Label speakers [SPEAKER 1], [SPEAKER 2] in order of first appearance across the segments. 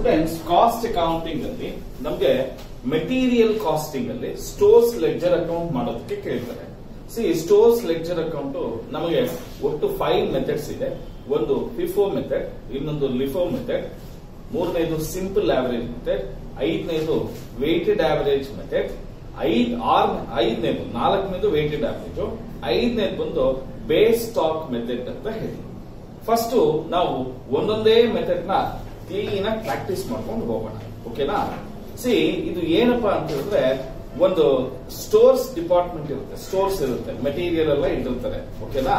[SPEAKER 1] students cost accounting ಅಲ್ಲಿ ನಮಗೆ material costing ಅಲ್ಲಿ ಸ್ಟೋರ್ಸ್ ಲೆಡ್ಜರ್ ಅಕೌಂಟ್ ಮಾಡೋದಕ್ಕೆ ಕೇಳ್ತಾರೆ ಸಿ ಸ್ಟೋರ್ಸ್ ಲೆಡ್ಜರ್ ಅಕೌಂಟ್ ನಮಗೆ ಒಟ್ಟು ಫೈವ್ ಮೆಥಡ್ಸ್ ಇದೆ ಒಂದು ಫಿಫೋ ಮೆಥಡ್ ಇನ್ನೊಂದು ಲಿಫೋ ಮೆಥಡ್ ಮೂರನೇದು ಸಿಂಪಲ್ ಆವರೇಜ್ ಮೆಥಡ್ ಐದನೇದು ವೇಟೆಡ್ ಆವರೇಜ್ ಮೆಥಡ್ ಐದ್ ಆರ್ ಐದನೇದು ನಾಲ್ಕನೇದು ವೇಟೆಡ್ ಆವರೇಜ್ ಐದನೇದು ಬಂದು ಬೇಸ್ ಸ್ಟಾಕ್ ಮೆಥಡ್ ಅಂತ ಹೇಳಿ ಫಸ್ಟ್ ನಾವು ಒಂದೊಂದೇ ಮೆಥಡ್ ನ ಕ್ಲೀನ್ ಆಗಿ ಪ್ರಾಕ್ಟೀಸ್ ಮಾಡ್ಕೊಂಡು ಹೋಗೋಣ ಓಕೆನಾ ಸಿ ಇದು ಏನಪ್ಪಾ ಅಂತ ಹೇಳಿದ್ರೆ ಒಂದು ಸ್ಟೋರ್ಸ್ ಡಿಪಾರ್ಟ್ಮೆಂಟ್ ಇರುತ್ತೆ ಸ್ಟೋರ್ಸ್ ಇರುತ್ತೆ ಮೆಟೀರಿಯಲ್ ಎಲ್ಲ ಇಟ್ಟಿರ್ತಾರೆ ಓಕೆನಾ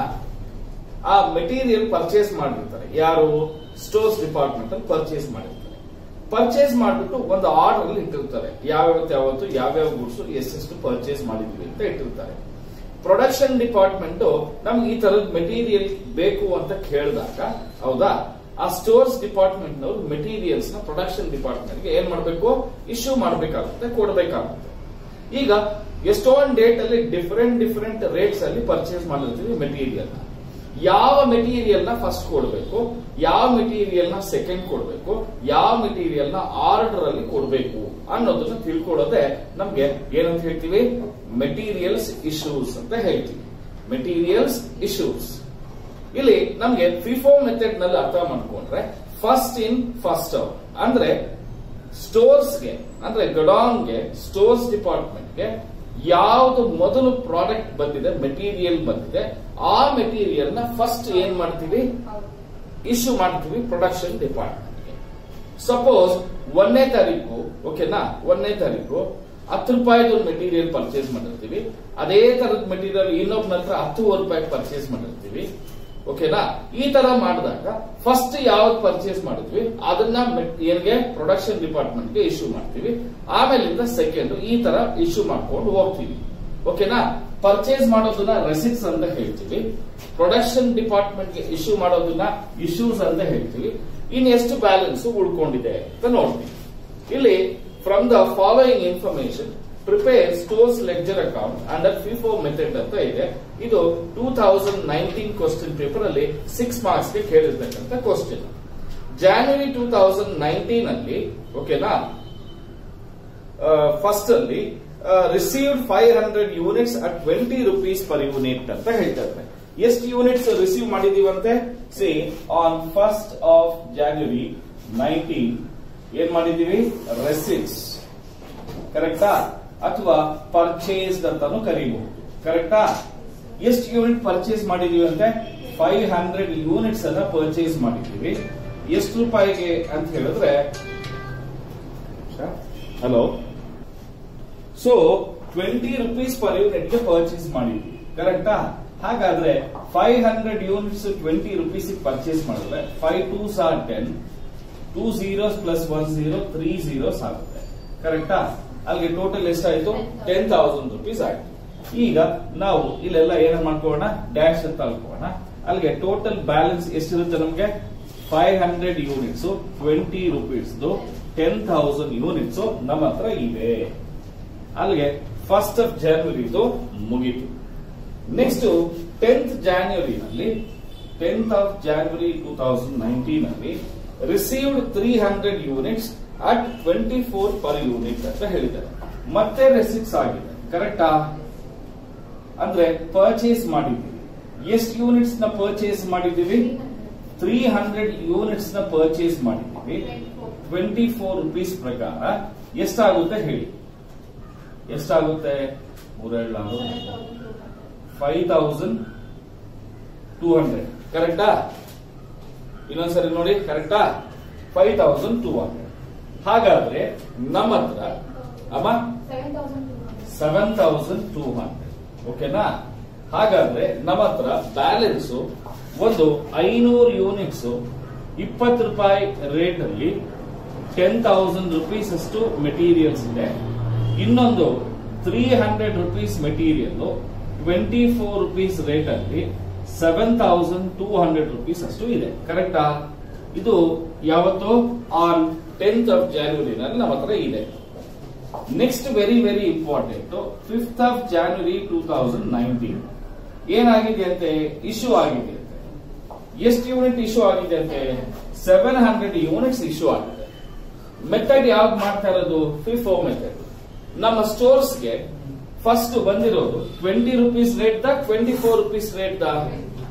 [SPEAKER 1] ಆ ಮೆಟೀರಿಯಲ್ ಪರ್ಚೇಸ್ ಮಾಡಿರ್ತಾರೆ ಯಾರು ಸ್ಟೋರ್ಸ್ ಡಿಪಾರ್ಟ್ಮೆಂಟ್ ಅಲ್ಲಿ ಪರ್ಚೇಸ್ ಮಾಡಿರ್ತಾರೆ ಪರ್ಚೇಸ್ ಮಾಡಿಬಿಟ್ಟು ಒಂದು ಆರ್ಡರ್ ಅಲ್ಲಿ ಇಟ್ಟಿರ್ತಾರೆ ಯಾವ್ಯಾವತ್ತು ಯಾವತ್ತು ಯಾವ್ಯಾವ ಗುಡ್ಸ್ ಎಷ್ಟೆಷ್ಟು ಪರ್ಚೇಸ್ ಮಾಡಿದ್ವಿ ಅಂತ ಇಟ್ಟಿರ್ತಾರೆ ಪ್ರೊಡಕ್ಷನ್ ಡಿಪಾರ್ಟ್ಮೆಂಟ್ ನಮ್ಗೆ ಈ ತರದ ಮೆಟೀರಿಯಲ್ ಬೇಕು ಅಂತ ಕೇಳಿದಾಗ ಹೌದಾ ಆ ಸ್ಟೋರ್ಸ್ ಡಿಪಾರ್ಟ್ಮೆಂಟ್ ನವರು ಮೆಟೀರಿಯಲ್ಸ್ ನ ಪ್ರೊಡಕ್ಷನ್ ಡಿಪಾರ್ಟ್ಮೆಂಟ್ ಗೆ ಏನ್ ಮಾಡಬೇಕು ಇಶ್ಯೂ ಮಾಡಬೇಕಾಗುತ್ತೆ ಕೊಡಬೇಕಾಗುತ್ತೆ ಈಗ ಎಷ್ಟೊಂದು ಡೇಟ್ ಅಲ್ಲಿ ಡಿಫರೆಂಟ್ ಡಿಫರೆಂಟ್ ರೇಟ್ಸ್ ಅಲ್ಲಿ ಪರ್ಚೇಸ್ ಮಾಡಿರ್ತೀವಿ ಮೆಟೀರಿಯಲ್ ನ ಯಾವ ಮೆಟೀರಿಯಲ್ ನ ಫಸ್ಟ್ ಕೊಡಬೇಕು ಯಾವ ಮೆಟೀರಿಯಲ್ ನ ಸೆಕೆಂಡ್ ಕೊಡಬೇಕು ಯಾವ ಮೆಟೀರಿಯಲ್ ನ ಆರ್ಡರ್ ಅಲ್ಲಿ ಕೊಡಬೇಕು ಅನ್ನೋದನ್ನ ತಿಳ್ಕೊಳ್ಳೋದೆ ನಮ್ಗೆ ಏನಂತ ಹೇಳ್ತೀವಿ ಮೆಟೀರಿಯಲ್ಸ್ ಇಶ್ಯೂಸ್ ಅಂತ ಹೇಳ್ತೀವಿ ಮೆಟೀರಿಯಲ್ಸ್ ಇಶ್ಯೂಸ್ ಇಲ್ಲಿ ನಮ್ಗೆ ಫಿಫೋ ಮೆಥಡ್ ನಲ್ಲಿ ಅರ್ಥ ಮಾಡ್ಕೊಂಡ್ರೆ ಫಸ್ಟ್ ಇನ್ ಫಸ್ಟ್ ಔಟ್ ಅಂದ್ರೆ ಸ್ಟೋರ್ಸ್ಗೆ ಅಂದ್ರೆ ಗೆ ಸ್ಟೋರ್ಸ್ ಡಿಪಾರ್ಟ್ಮೆಂಟ್ಗೆ ಯಾವುದು ಮೊದಲು ಪ್ರಾಡಕ್ಟ್ ಬಂದಿದೆ ಮೆಟೀರಿಯಲ್ ಬಂದಿದೆ ಆ ಮೆಟೀರಿಯಲ್ ನ ಫಸ್ಟ್ ಏನ್ ಮಾಡ್ತೀವಿ ಇಶ್ಯೂ ಮಾಡ್ತೀವಿ ಪ್ರೊಡಕ್ಷನ್ ಡಿಪಾರ್ಟ್ಮೆಂಟ್ಗೆ ಸಪೋಸ್ ಒಂದನೇ ತಾರೀಕು ಓಕೆನಾ ಒಂದನೇ ತಾರೀಕು ಹತ್ತು ರೂಪಾಯಿದು ಮೆಟೀರಿಯಲ್ ಪರ್ಚೇಸ್ ಮಾಡಿರ್ತೀವಿ ಅದೇ ತರದ ಮೆಟೀರಿಯಲ್ ಇನ್ನೊಬ್ಬನ ಹತ್ರ ಹತ್ತುವರೆ ರೂಪಾಯಿ ಪರ್ಚೇಸ್ ಮಾಡಿರ್ತೀವಿ ಓಕೆನಾ ಈ ತರ ಮಾಡಿದಾಗ ಫಸ್ಟ್ ಯಾವ್ದು ಪರ್ಚೇಸ್ ಮಾಡಿದ್ವಿ ಅದನ್ನ ಏನ್ಗೆ ಪ್ರೊಡಕ್ಷನ್ ಡಿಪಾರ್ಟ್ಮೆಂಟ್ ಗೆ ಇಶ್ಯೂ ಮಾಡ್ತೀವಿ ಆಮೇಲಿಂದ ಸೆಕೆಂಡ್ ಈ ತರ ಇಶ್ಯೂ ಮಾಡ್ಕೊಂಡು ಹೋಗ್ತೀವಿ ಓಕೆನಾ ಪರ್ಚೇಸ್ ಮಾಡೋದನ್ನ ರೆಸಿಟ್ಸ್ ಅಂತ ಹೇಳ್ತೀವಿ ಪ್ರೊಡಕ್ಷನ್ ಡಿಪಾರ್ಟ್ಮೆಂಟ್ ಗೆ ಇಶ್ಯೂ ಮಾಡೋದನ್ನ ಇಶ್ಯೂಸ್ ಅಂತ ಹೇಳ್ತೀವಿ ಇನ್ ಎಷ್ಟು ಬ್ಯಾಲೆನ್ಸ್ ಉಳ್ಕೊಂಡಿದೆ ಅಂತ ನೋಡ್ತೀವಿ ಇಲ್ಲಿ from the following information prepare stores ledger account under FIFO method ಅಂತ ಇದೆ ಇದು two thousand nineteen question paper ಅಲ್ಲಿ ಸಿಕ್ಸ್ ಮಾರ್ಕ್ಸ್ ಗೆ ಕೇಳಿರ್ತಕ್ಕಂಥ question January two thousand nineteen ಅಲ್ಲಿ ಓಕೆನಾ ಫಸ್ಟ್ ಅಲ್ಲಿ received five hundred units at twenty rupees per unit ಅಂತ ಹೇಳ್ತಾ ಇದ್ದಾರೆ ಎಷ್ಟು ಯೂನಿಟ್ಸ್ ರಿಸೀವ್ ಮಾಡಿದೀವಂತೆ ಸಿ on first of January nineteen ಏನ್ ಮಾಡಿದೀವಿ ರೆಸಿಟ್ಸ್ ಕರೆಕ್ಟಾ ಅಥವಾ ಪರ್ಚೇಸ್ಡ್ ಅಂತಾನು ಕರೀಬಹುದು ಕರೆಕ್ಟಾ ಎಷ್ಟು ಯೂನಿಟ್ ಪರ್ಚೇಸ್ ಮಾಡಿದೀವಿ ಅಂದ್ರೆ ಫೈವ್ ಹಂಡ್ರೆಡ್ ಯೂನಿಟ್ಸ್ ಅನ್ನ ಪರ್ಚೇಸ್ ಮಾಡಿದೀವಿ ಎಷ್ಟು ರೂಪಾಯಿಗೆ ಅಂತ ಹೇಳಿದ್ರೆ hello so twenty rupees per unit ಗೆ ಪರ್ಚೇಸ್ ಮಾಡಿದ್ವಿ ಕರೆಕ್ಟಾ ಹಾಗಾದ್ರೆ five hundred units twenty rupees purchase ಮಾಡಿದ್ರೆ five two sir ten two zeros plus one zero three zeros ಆಗುತ್ತೆ ಕರೆಕ್ಟಾ ಅಲ್ಲಿಗೆ ಟೋಟಲ್ ಎಷ್ಟಾಯ್ತು ಟೆನ್ ತೌಸಂಡ್ ರುಪೀಸ್ ಆಯ್ತು ಈಗ ನಾವು ಇಲ್ಲೆಲ್ಲ ಏನ ಮಾಡ್ಕೋಣ ಡ್ಯಾಶ್ ಅಂತ ಅನ್ಕೋಣ ಅಲ್ಲಿಗೆ ಟೋಟಲ್ ಬ್ಯಾಲೆನ್ಸ್ ಎಷ್ಟಿರುತ್ತೆ ನಮ್ಗೆ five hundred units twenty rupees ten thousand units ನಮ್ಮ ಹತ್ರ ಇವೆ ಅಲ್ಲಿಗೆ ಫಸ್ಟ್ ಆಫ್ ಜಾನ್ವರಿದು ಮುಗೀತು ನೆಕ್ಸ್ಟ್ ಟೆಂತ್ ಜಾನ್ವರಿನಲ್ಲಿ tenth of January two thousand nineteen ಅಲ್ಲಿ received three hundred units at twenty four per unit ಅಂತ ಹೇಳಿದ್ದಾರೆ ಮತ್ತೆ ರೆಸಿಕ್ಸ್ ಆಗಿದೆ ಕರೆಕ್ಟಾ ಅಂದ್ರೆ ಪರ್ಚೇಸ್ ಮಾಡಿದ್ದೀವಿ ಎಷ್ಟು ಯೂನಿಟ್ಸ್ ನ ಪರ್ಚೇಸ್ ಮಾಡಿದ್ದೀವಿ ತ್ರೀ ಹಂಡ್ರೆಡ್ ಯೂನಿಟ್ಸ್ ನ ಪರ್ಚೇಸ್ ಮಾಡಿದ್ದೀವಿ ಟ್ವೆಂಟಿ ಫೋರ್ ರುಪೀಸ್ ಪ್ರಕಾರ ಎಷ್ಟಾಗುತ್ತೆ ಹೇಳಿ ಎಷ್ಟಾಗುತ್ತೆ ಮೂರೆರಡು ಫೈವ್ ತೌಸಂಡ್ ಟೂ ಹಂಡ್ರೆಡ್ ಕರೆಕ್ಟಾ ಇನ್ನೊಂದ್ಸರಿ ನೋಡಿ ಕರೆಕ್ಟಾ ಫೈವ್ ತೌಸಂಡ್ ಟೂ ಹಂಡ್ರೆಡ್ ಹಾಗಾದ್ರೆ ನಮ್ಮ ಹತ್ರ ಅಮ್ಮ ಸೆವೆನ್ ತೌಸಂಡ್ ಟೂ ಹಂಡ್ರೆಡ್ ಓಕೆನಾ ಹಾಗಾದ್ರೆ ನಮ್ಮ ಹತ್ರ ಬ್ಯಾಲೆನ್ಸ್ ಒಂದು ಐನೂರು ಯೂನಿಟ್ಸ್ ಇಪ್ಪತ್ತು ರೂಪಾಯಿ ರೇಟ್ ಅಲ್ಲಿ ಟೆನ್ ತೌಸಂಡ್ ರುಪೀಸ್ ಅಷ್ಟು ಮೆಟೀರಿಯಲ್ಸ್ ಇದೆ ಇನ್ನೊಂದು three hundred rupees material twenty four rupees rate ಅಲ್ಲಿ seven thousand two hundred rupees ಅಷ್ಟು ಇದೆ ಕರೆಕ್ಟಾ ಇದು ಯಾವತ್ತು ಆನ್ ಟೆಂತ್ ಆಫ್ ಜಾನ್ವರಿನಲ್ಲಿ ನಮ್ಮ ಹತ್ರ ಇದೆ next very very important fifth of January two thousand nineteen ಏನಾಗಿದೆ ಅಂತೆ ಇಶ್ಯೂ ಆಗಿದೆ ಅಂತೆ ಎಷ್ಟು ಯೂನಿಟ್ ಇಶ್ಯೂ ಆಗಿದೆ ಅಂತೆ ಸೆವೆನ್ ಹಂಡ್ರೆಡ್ ಯೂನಿಟ್ಸ್ ಇಶ್ಯೂ ಆಗಿದೆ ಮೆಥಡ್ ಯಾವ್ದು ಮಾಡ್ತಾ ಇರೋದು ಫಿಫೋ ಮೆಥಡ್ ನಮ್ಮ ಸ್ಟೋರ್ಸ್ಗೆ ಫಸ್ಟ್ ಬಂದಿರೋದು ಟ್ವೆಂಟಿ ರುಪೀಸ್ ರೇಟ್ ದ ಟ್ವೆಂಟಿ ಫೋರ್ ರುಪೀಸ್ ರೇಟ್ ದ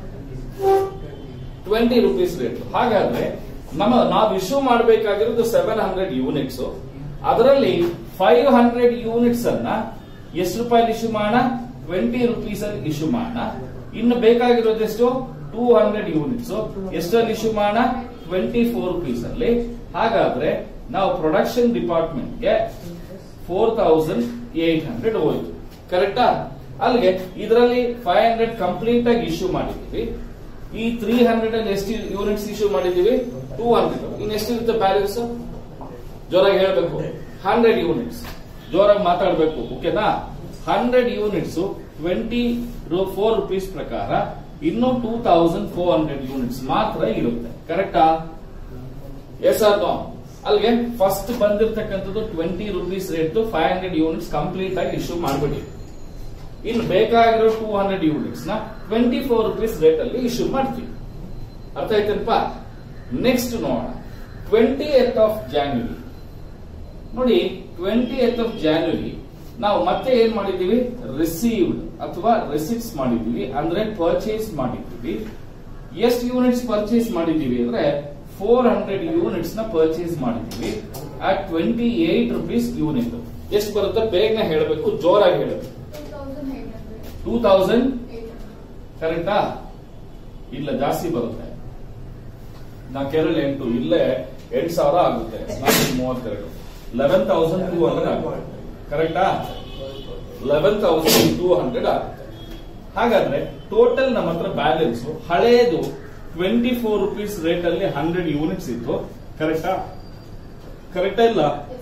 [SPEAKER 1] ಟ್ವೆಂಟಿ ರುಪೀಸ್ ರೇಟ್ ಹಾಗಾದ್ರೆ ನಮ್ಮ ನಾವು ಇಶ್ಯೂ ಮಾಡಬೇಕಾಗಿರೋದು ಸೆವೆನ್ ಹಂಡ್ರೆಡ್ ಯೂನಿಟ್ಸ್ ಅದರಲ್ಲಿ ಫೈವ್ ಹಂಡ್ರೆಡ್ ಯೂನಿಟ್ಸ್ ಅನ್ನ ಎಷ್ಟು ರೂಪಾಯಿ ಇಶ್ಯೂ ಮಾಡೋಣ ಟ್ವೆಂಟಿ ರುಪೀಸ್ ಅಲ್ಲಿ ಇಶ್ಯೂ ಮಾಡೋಣ ಇನ್ನು ಬೇಕಾಗಿರೋದು ಎಷ್ಟು ಟೂ ಹಂಡ್ರೆಡ್ ಯೂನಿಟ್ಸ್ ಎಷ್ಟರಲ್ಲಿ ಇಶ್ಯೂ ಮಾಡೋಣ ಟ್ವೆಂಟಿ ಫೋರ್ ರುಪೀಸ್ ಅಲ್ಲಿ ಹಾಗಾದ್ರೆ ನಾವು ಪ್ರೊಡಕ್ಷನ್ ಡಿಪಾರ್ಟ್ಮೆಂಟ್ಗೆ ಫೋರ್ ತೌಸಂಡ್ ಏಟ್ ಹಂಡ್ರೆಡ್ ಹೋಯ್ತು ಕರೆಕ್ಟಾ ಅಲ್ಲಿಗೆ ಇದರಲ್ಲಿ ಫೈವ್ ಹಂಡ್ರೆಡ್ ಕಂಪ್ಲೀಟ್ ಆಗಿ ಇಶ್ಯೂ ಮಾಡಿದ್ದೀವಿ ಈ ತ್ರೀ ಹಂಡ್ರೆಡ್ ಅಲ್ಲಿ ಎಷ್ಟು ಯೂನಿಟ್ಸ್ ಇಶ್ಯೂ ಮಾಡಿದ್ದೀವಿ ಟೂ ಹಂಡ್ರೆಡ್ ಇನ್ನು ಎಷ್ಟಿರುತ್ತೆ ಬ್ಯಾಲೆನ್ಸ್ ಜೋರಾಗಿ ಹೇಳ್ಬೇಕು ಹಂಡ್ರೆಡ್ ಯೂನಿಟ್ಸ್ ಜೋರಾಗಿ ಮಾತಾಡ್ಬೇಕು ಓಕೆನಾ hundred units twenty four rupees ಪ್ರಕಾರ ಇನ್ನು two thousand four hundred units ಮಾತ್ರ ಇರುತ್ತೆ ಕರೆಕ್ಟಾ ಎಸ್ ಆರ್ ನೋ ಅಲ್ಲಿಗೆ ಫಸ್ಟ್ ಬಂದಿರತಕ್ಕಂಥದ್ದು twenty rupees rate five hundred units complete ಆಗಿ ಇಶ್ಯೂ ಮಾಡ್ಬಿಡಿ ಇನ್ನು ಬೇಕಾಗಿರೋ ಟೂ ಹಂಡ್ರೆಡ್ ಯೂನಿಟ್ಸ್ ನ ಟ್ವೆಂಟಿ ಫೋರ್ ರುಪೀಸ್ ರೇಟ್ ಅಲ್ಲಿ ಇಶ್ಯೂ ಮಾಡ್ತೀವಿ ಅರ್ಥ ಆಯ್ತನಪ್ಪ ನೆಕ್ಸ್ಟ್ ನೋಡೋಣ ಟ್ವೆಂಟಿ ಏತ್ ಆಫ್ ಜಾನ್ವರಿ ನೋಡಿ ಟ್ವೆಂಟಿ ಏತ್ ಆಫ್ ಜಾನ್ವರಿ ನಾವು ಮತ್ತೆ ಏನ್ ಮಾಡಿದೀವಿ ರಿಸೀವ್ಡ್ ಅಥವಾ ರಿಸಿಪ್ಟ್ಸ್ ಮಾಡಿದೀವಿ ಅಂದ್ರೆ ಪರ್ಚೇಸ್ ಮಾಡಿದೀವಿ ಎಷ್ಟು ಯೂನಿಟ್ಸ್ ಪರ್ಚೇಸ್ ಮಾಡಿದೀವಿ ಅಂದ್ರೆ ಫೋರ್ ಹಂಡ್ರೆಡ್ ಯೂನಿಟ್ಸ್ ನ ಪರ್ಚೇಸ್ ಮಾಡಿದೀವಿ at twenty eight rupees unit ಎಷ್ಟು ಬರುತ್ತೆ ಬೇಗನೆ ಹೇಳಬೇಕು ಜೋರಾಗಿ ಹೇಳಬೇಕು ಟೂ ತೌಸಂಡ್ ಕರೆಕ್ಟಾ ಇಲ್ಲ ಜಾಸ್ತಿ ಬರುತ್ತೆ ನಾಲ್ಕೆರಡು ಎಂಟು ಇಲ್ಲೇ ಎಂಟು ಸಾವಿರ ಆಗುತ್ತೆ ನಾಲ್ಕು ಮೂವತ್ತೆರಡು ಲೆವೆನ್ ತೌಸಂಡ್ ಟೂ ಹಂಡ್ರೆಡ್ ಆಗುತ್ತೆ ಕರೆಕ್ಟಾ ಲೆವೆನ್ ತೌಸಂಡ್ ಟೂ ಹಂಡ್ರೆಡ್ ಆಗುತ್ತೆ ಹಾಗಾದ್ರೆ ಟೋಟಲ್ ನಮ್ಮ ಹತ್ರ ಬ್ಯಾಲೆನ್ಸ್ ಹಳೇದು ಟ್ವೆಂಟಿ ಫೋರ್ ರುಪೀಸ್ ರೇಟ್ ಅಲ್ಲಿ ಹಂಡ್ರೆಡ್ ಯೂನಿಟ್ಸ್ ಇತ್ತು ಕರೆಕ್ಟಾ ಕರೆಕ್ಟಾ ಇಲ್ಲ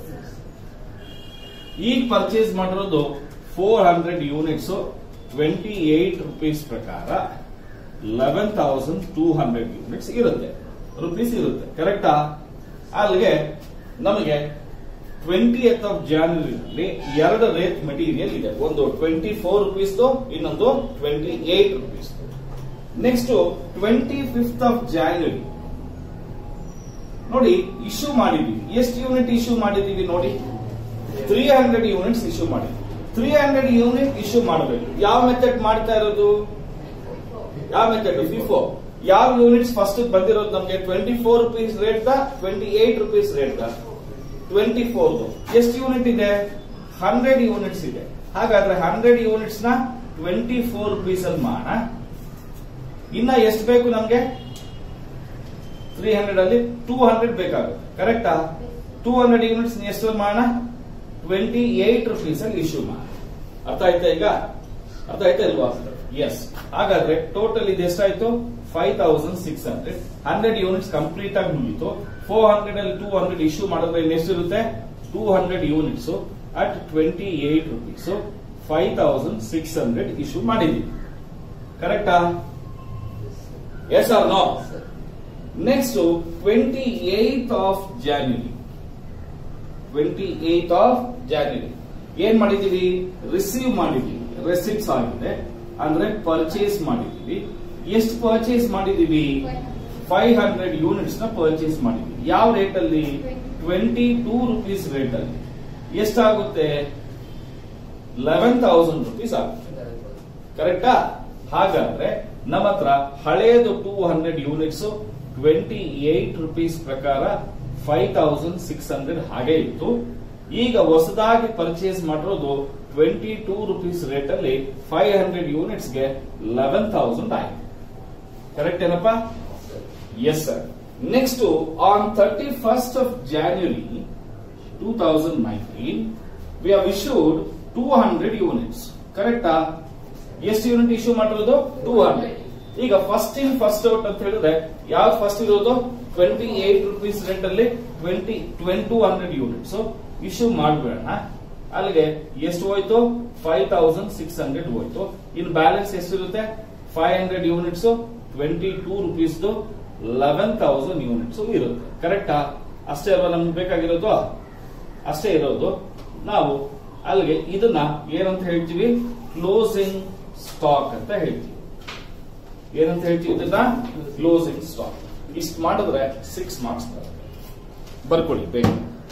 [SPEAKER 1] ಈಗ ಪರ್ಚೇಸ್ ಮಾಡಿರೋದು four hundred units twenty eight rupees ಪ್ರಕಾರ eleven thousand two hundred units ಇರುತ್ತೆ ರುಪೀಸ್ ಇರುತ್ತೆ ಕರೆಕ್ಟಾ ಅಲ್ಲಿಗೆ ನಮಗೆ ಟ್ವೆಂಟಿ ಏತ್ ಆಫ್ ಜಾನ್ವರಿನಲ್ಲಿ ಎರಡು ರೇಟ್ ಮೆಟೀರಿಯಲ್ ಇದೆ ಒಂದು ಟ್ವೆಂಟಿ ಫೋರ್ ರುಪೀಸ್ ಇನ್ನೊಂದು twenty eight rupees next twenty fifth of January ನೋಡಿ ಇಶ್ಯೂ ಮಾಡಿದೀವಿ ಎಷ್ಟು ಯೂನಿಟ್ ಇಶ್ಯೂ ಮಾಡಿದೀವಿ ನೋಡಿ ತ್ರೀ ಹಂಡ್ರೆಡ್ ಯೂನಿಟ್ಸ್ ಇಶ್ಯೂ ಮಾಡಿದ್ವಿ ತ್ರೀ ಹಂಡ್ರೆಡ್ ಯೂನಿಟ್ ಇಶ್ಯೂ ಮಾಡಬೇಕು ಯಾವ ಮೆಥಡ್ ಮಾಡ್ತಾ ಇರೋದು ಯಾವ ಮೆಥಡ್ ಫಿಫೋ ಯಾವ ಯೂನಿಟ್ಸ್ ಫಸ್ಟ್ ಬಂದಿರೋದು ನಮಗೆ ಟ್ವೆಂಟಿ ಫೋರ್ ರುಪೀಸ್ ರೇಟ್ ದ ಟ್ವೆಂಟಿ ಏಟ್ ರುಪೀಸ್ ರೇಟ್ ದ ಟ್ವೆಂಟಿ ಫೋರ್ ಎಷ್ಟು ಯೂನಿಟ್ ಇದೆ ಹಂಡ್ರೆಡ್ ಯೂನಿಟ್ಸ್ ಇದೆ ಹಾಗಾದ್ರೆ ಹಂಡ್ರೆಡ್ ಯೂನಿಟ್ಸ್ ನ ಟ್ವೆಂಟಿ ಫೋರ್ ರುಪೀಸ್ ಅಲ್ಲಿ ಮಾಡೋಣ ಇನ್ನ ಎಷ್ಟು ಬೇಕು ನಮ್ಗೆ ತ್ರೀ ಹಂಡ್ರೆಡ್ ಅಲ್ಲಿ ಟೂ ಹಂಡ್ರೆಡ್ ಬೇಕಾಗುತ್ತೆ ಕರೆಕ್ಟಾ ಟೂ ಹಂಡ್ರೆಡ್ ಯೂನಿಟ್ಸ್ ಎಷ್ಟು ಮಾಡೋಣ ಟ್ವೆಂಟಿ ಏಟ್ ರುಪೀಸ್ ಅಲ್ಲಿ ಇಶ್ಯೂ ಮಾಡಿ ಅರ್ಥ ಆಯ್ತಾ ಈಗ ಅರ್ಥ ಆಯ್ತಾ ಇಲ್ವಾ ಎಸ್ ಹಾಗಾದ್ರೆ ಟೋಟಲ್ ಇದು ಎಷ್ಟಾಯ್ತು five thousand six hundred hundred units complete ಆಗಿ ಮುಗೀತು ಫೋರ್ ಹಂಡ್ರೆಡ್ ಅಲ್ಲಿ ಟೂ ಹಂಡ್ರೆಡ್ ಇಶ್ಯೂ ಮಾಡಿದ್ರೆ ಎಷ್ಟಿರುತ್ತೆ two hundred units at twenty eight rupees five thousand six hundred issue ಮಾಡಿದೀವಿ ಕರೆಕ್ಟಾ yes sir no next twenty eighth of January twenty eighth of January ಏನ್ ಮಾಡಿದೀವಿ receive ಮಾಡಿದೀವಿ ರೆಸಿಪ್ಟ್ಸ್ ಆಗಿದೆ ಅಂದ್ರೆ ಪರ್ಚೇಸ್ ಮಾಡಿದೀವಿ ಎಷ್ಟು ಪರ್ಚೇಸ್ ಮಾಡಿದೀವಿ ಫೈವ್ ಹಂಡ್ರೆಡ್ ಯೂನಿಟ್ಸ್ ನ ಪರ್ಚೇಸ್ ಮಾಡಿದೀವಿ ಯಾವ ರೇಟ್ ಅಲ್ಲಿ ಟ್ವೆಂಟಿ ಟೂ ರುಪೀಸ್ ರೇಟ್ ಅಲ್ಲಿ ಎಷ್ಟಾಗುತ್ತೆ ಲೆವೆನ್ ತೌಸಂಡ್ ರುಪೀಸ್ ಆಗುತ್ತೆ ಕರೆಕ್ಟಾ ಹಾಗಾದ್ರೆ ನಮ್ಮ ಹತ್ರ ಹಳೆಯದು two hundred units twenty eight rupees ಪ್ರಕಾರ ಫೈವ್ ತೌಸಂಡ್ ಸಿಕ್ಸ್ ಹಂಡ್ರೆಡ್ ಹಾಗೆ ಇತ್ತು ಈಗ ಹೊಸದಾಗಿ ಪರ್ಚೇಸ್ ಮಾಡಿರೋದು ಟ್ವೆಂಟಿ ಟೂ ರುಪೀಸ್ ರೇಟ್ ಅಲ್ಲಿ ಫೈವ್ ಹಂಡ್ರೆಡ್ ಯೂನಿಟ್ಸ್ ಗೆ ಲೆವೆನ್ ತೌಸಂಡ್ ಆಗಿದೆ ಕರೆಕ್ಟ್ ಏನಪ್ಪ yes sir next on thirty first of January two thousand nineteen we have issued two hundred units ಕರೆಕ್ಟಾ ಎಷ್ಟು ಯೂನಿಟ್ ಇಶ್ಯೂ ಮಾಡಿರೋದು ಟೂ ಹಂಡ್ರೆಡ್ ಈಗ first in first out ಅಂತ ಹೇಳಿದ್ರೆ ಯಾವ ಫಸ್ಟ್ ಇರೋದು ಟ್ವೆಂಟಿ ಏಟ್ ರುಪೀಸ್ ರೇಟ್ ಅಲ್ಲಿ twenty twenty two hundred units issue ಮಾಡ್ಬೇಡ ಅಲ್ಲಿಗೆ ಎಷ್ಟು ಹೋಯ್ತು ಫೈವ್ ತೌಸಂಡ್ ಸಿಕ್ಸ್ ಹಂಡ್ರೆಡ್ ಹೋಯ್ತು ಇನ್ನು ಬ್ಯಾಲೆನ್ಸ್ ಎಷ್ಟಿರುತ್ತೆ five hundred units twenty two rupees eleven thousand units ಇರುತ್ತೆ ಕರೆಕ್ಟಾ ಅಷ್ಟೇ ಅಲ್ವಾ ನಮ್ಗೆ ಬೇಕಾಗಿರೋದು ಅಷ್ಟೇ ಇರೋದು ನಾವು ಅಲ್ಲಿಗೆ ಇದನ್ನ ಏನಂತ ಹೇಳ್ತೀವಿ ಕ್ಲೋಸಿಂಗ್ ಸ್ಟಾಕ್ ಅಂತ ಹೇಳ್ತೀವಿ ಏನಂತ ಹೇಳ್ತೀವಿ ಇದನ್ನ ಕ್ಲೋಸಿಂಗ್ ಸ್ಟಾಕ್ ಇಷ್ಟು ಮಾಡಿದ್ರೆ ಸಿಕ್ಸ್ ಮಾರ್ಕ್ಸ್ ಬರುತ್ತೆ ಬರ್ಕೊಳ್ಳಿ ಬೇಗ